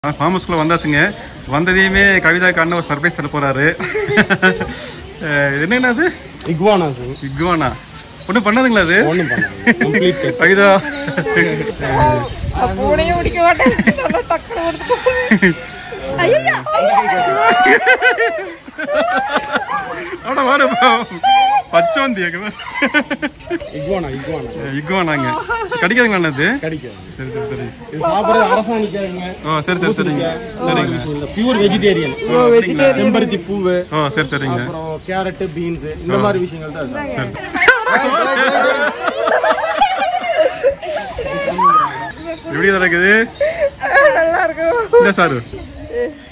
form ஹவுஸ்க்குள்ள வந்தாச்சுங்க வந்ததையுமே கவிதாக்கு அண்ணன் ஒரு சர்ப்ரைஸ் தர போறாரு அஹ் என்னென்ன அது இக்வானா சார் இக்வானா ஒன்றும் பண்ணதுங்களா அது ஒன்றும் பண்ணாது கம்ப்ளீட் கவிதா பூனையும் பிடிக்க மாட்டேன் நல்லா டக்குனு கொடுத்து ஐயா அட வாடு பச்சோந்தி இக்வானா இக்வானா இக்வானாங்க கிடைக்காதுங்களா அது கிடைக்காது சரி சரி சரி இது சாப்பிட்றது அரசாணிக்காய்ங்க ஓ சரி சரி சரிங்க சரிங்க பியூர் வெஜிடேரியன் வெஜிடேரியன் செம்பருத்தி பூவு ஓ சரி சரிங்க அப்புறம் கேரட் பீன்ஸ் இந்த மாதிரி விஷயங்கள் தான் சார் எப்படி தான் இருக்குது நல்லா இருக்கும் இந்த சாரு